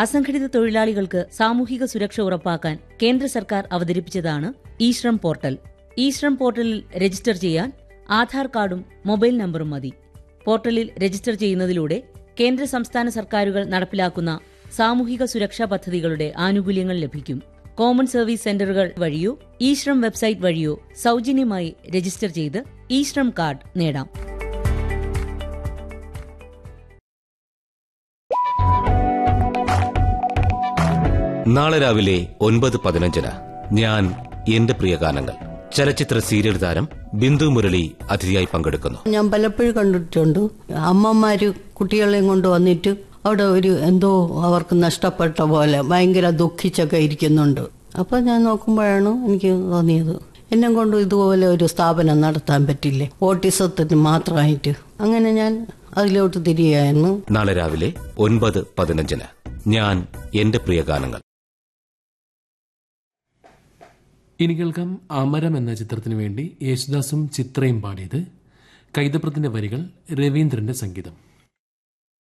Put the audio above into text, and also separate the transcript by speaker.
Speaker 1: അസംഘടിത തൊഴിലാളികൾക്ക് സാമൂഹിക സുരക്ഷ ഉറപ്പാക്കാൻ കേന്ദ്ര സർക്കാർ അവതരിപ്പിച്ചതാണ് e Shram portal e Shram പോർട്ടലിൽ രജിസ്റ്റർ ചെയ്യാൻ ആധാർ കാർഡും മൊബൈൽ നമ്പറും മതി പോർട്ടലിൽ രജിസ്റ്റർ ചെയ്യുന്നതിലൂടെ കേന്ദ്ര സംസ്ഥാന സർക്കാരുകൾ നടപ്പിലാക്കുന്ന സാമൂഹിക സുരക്ഷാ പദ്ധതികളുടെ ആനുകൂല്യങ്ങൾ ലഭിക്കും കോമൺ സർവീസ് സെന്ററുകൾ വഴിയോ ഇ ശ്രം വെബ്സൈറ്റ് വഴിയോ സൗജന്യമായി രജിസ്റ്റർ ചെയ്ത് ഇ ശ്രം കാർഡ് നേടാം
Speaker 2: നാളെ രാവിലെ ഒൻപത് പതിനഞ്ചിന് ഞാൻ എന്റെ പ്രിയ ഗാനങ്ങൾ ചലച്ചിത്ര സീരിയൽ താരം ബിന്ദു മുരളി അതിഥിയായി പങ്കെടുക്കുന്നു
Speaker 3: ഞാൻ പലപ്പോഴും കണ്ടിട്ടുണ്ട് അമ്മമാര് കുട്ടികളെയും കൊണ്ട് വന്നിട്ട് അവിടെ ഒരു എന്തോ അവർക്ക് നഷ്ടപ്പെട്ട പോലെ ഭയങ്കര ദുഃഖിച്ചൊക്കെ ഇരിക്കുന്നുണ്ട് അപ്പൊ ഞാൻ നോക്കുമ്പോഴാണ് എനിക്ക് തോന്നിയത് എന്നെ കൊണ്ട് ഇതുപോലെ ഒരു സ്ഥാപനം നടത്താൻ പറ്റില്ലേ ഓട്ടിസത്തിന് മാത്രമായിട്ട് അങ്ങനെ ഞാൻ അതിലോട്ട് തിരികെയായിരുന്നു
Speaker 2: നാളെ രാവിലെ ഒൻപത് പതിനഞ്ചിന് ഞാൻ എന്റെ പ്രിയ ഗാനങ്ങൾ
Speaker 4: ഇനി കേൾക്കാം അമരം എന്ന ചിത്രത്തിനു വേണ്ടി യേശുദാസും ചിത്രയും പാടിയത് കൈതപ്രത്തിന്റെ വരികൾ രവീന്ദ്രന്റെ സംഗീതം